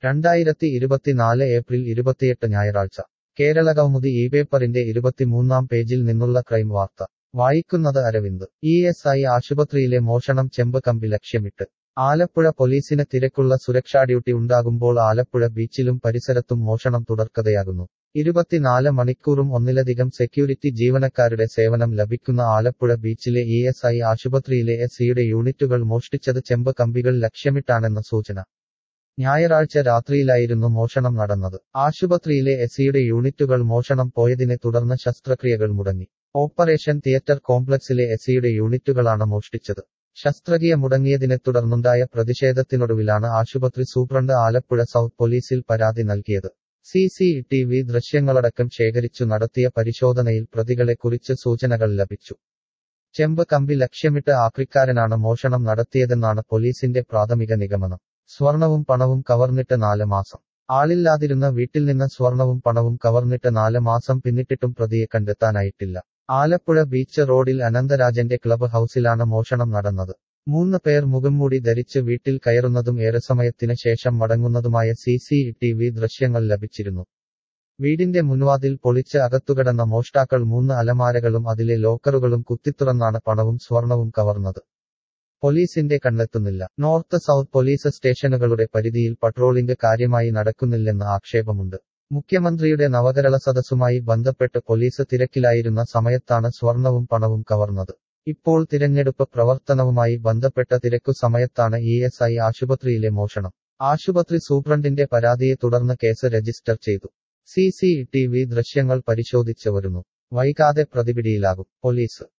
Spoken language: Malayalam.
രണ്ടായിരത്തി ഇരുപത്തിനാല് ഏപ്രിൽ ഇരുപത്തിയെട്ട് ഞായറാഴ്ച കേരള കൗമുദി ഈ പേപ്പറിന്റെ ഇരുപത്തിമൂന്നാം പേജിൽ നിന്നുള്ള ക്രൈം വാർത്ത വായിക്കുന്നത് അരവിന്ദ് ഇ എസ് ഐ ആശുപത്രിയിലെ മോഷണം ചെമ്പ് കമ്പി ലക്ഷ്യമിട്ട് ആലപ്പുഴ പോലീസിന് തിരക്കുള്ള സുരക്ഷാ ഡ്യൂട്ടി ഉണ്ടാകുമ്പോൾ ആലപ്പുഴ ബീച്ചിലും പരിസരത്തും മോഷണം തുടർക്കഥയാകുന്നു ഇരുപത്തിനാല് മണിക്കൂറും ഒന്നിലധികം സെക്യൂരിറ്റി ജീവനക്കാരുടെ സേവനം ലഭിക്കുന്ന ആലപ്പുഴ ബീച്ചിലെ ഇ എസ് ഐ ആശുപത്രിയിലെ എസ് സിയുടെ യൂണിറ്റുകൾ മോഷ്ടിച്ചത് ചെമ്പ് കമ്പികൾ ലക്ഷ്യമിട്ടാണെന്ന സൂചന ഞായറാഴ്ച രാത്രിയിലായിരുന്നു മോഷണം നടന്നത് ആശുപത്രിയിലെ എസ് സിയുടെ യൂണിറ്റുകൾ മോഷണം പോയതിനെ തുടർന്ന് ശസ്ത്രക്രിയകൾ മുടങ്ങി ഓപ്പറേഷൻ തിയേറ്റർ കോംപ്ലക്സിലെ എസ് സിയുടെ യൂണിറ്റുകളാണ് മോഷ്ടിച്ചത് ശസ്ത്രക്രിയ മുടങ്ങിയതിനെ തുടർന്നുണ്ടായ പ്രതിഷേധത്തിനൊടുവിലാണ് ആശുപത്രി സൂപ്രണ്ട് ആലപ്പുഴ സൗത്ത് പോലീസിൽ പരാതി നൽകിയത് സി സി ടി വി ദൃശ്യങ്ങളടക്കം ശേഖരിച്ചു നടത്തിയ പരിശോധനയിൽ പ്രതികളെക്കുറിച്ച് സൂചനകൾ ലഭിച്ചു ചെമ്പ് കമ്പി ലക്ഷ്യമിട്ട് ആക്രിക്കാരനാണ് മോഷണം നടത്തിയതെന്നാണ് പോലീസിന്റെ പ്രാഥമിക നിഗമനം സ്വർണവും പണവും കവർന്നിട്ട് നാല് മാസം ആളില്ലാതിരുന്ന വീട്ടിൽ നിന്ന് സ്വർണവും പണവും കവർന്നിട്ട് നാല് മാസം പിന്നിട്ടിട്ടും പ്രതിയെ കണ്ടെത്താനായിട്ടില്ല ആലപ്പുഴ ബീച്ച് റോഡിൽ അനന്തരാജന്റെ ക്ലബ് ഹൌസിലാണ് മോഷണം നടന്നത് മൂന്ന് പേർ മുഖംമൂടി ധരിച്ച് വീട്ടിൽ കയറുന്നതും ഏറെ സമയത്തിന് ശേഷം മടങ്ങുന്നതുമായ സി സി ടി വി ദൃശ്യങ്ങൾ ലഭിച്ചിരുന്നു വീടിന്റെ മുൻവാതിൽ പൊളിച്ച് അകത്തുകിടന്ന മോഷ്ടാക്കൾ മൂന്ന് അലമാരകളും അതിലെ ലോക്കറുകളും കുത്തിത്തുറന്നാണ് പണവും സ്വർണവും കവർന്നത് പോലീസിന്റെ കണ്ടെത്തുന്നില്ല നോർത്ത് സൗത്ത് പോലീസ് സ്റ്റേഷനുകളുടെ പരിധിയിൽ പട്രോളിംഗ് കാര്യമായി നടക്കുന്നില്ലെന്ന് ആക്ഷേപമുണ്ട് മുഖ്യമന്ത്രിയുടെ നവകേരള സദസ്സുമായി ബന്ധപ്പെട്ട് പോലീസ് തിരക്കിലായിരുന്ന സമയത്താണ് സ്വർണവും പണവും കവർന്നത് ഇപ്പോൾ തിരഞ്ഞെടുപ്പ് പ്രവർത്തനവുമായി ബന്ധപ്പെട്ട തിരക്കു സമയത്താണ് ഇ എസ് ഐ ആശുപത്രിയിലെ മോഷണം ആശുപത്രി സൂപ്രണ്ടിന്റെ പരാതിയെ തുടർന്ന് കേസ് രജിസ്റ്റർ ചെയ്തു സി സി ടി വി ദൃശ്യങ്ങൾ പരിശോധിച്ചു വരുന്നു വൈകാതെ പ്രതിപിടിയിലാകും പോലീസ്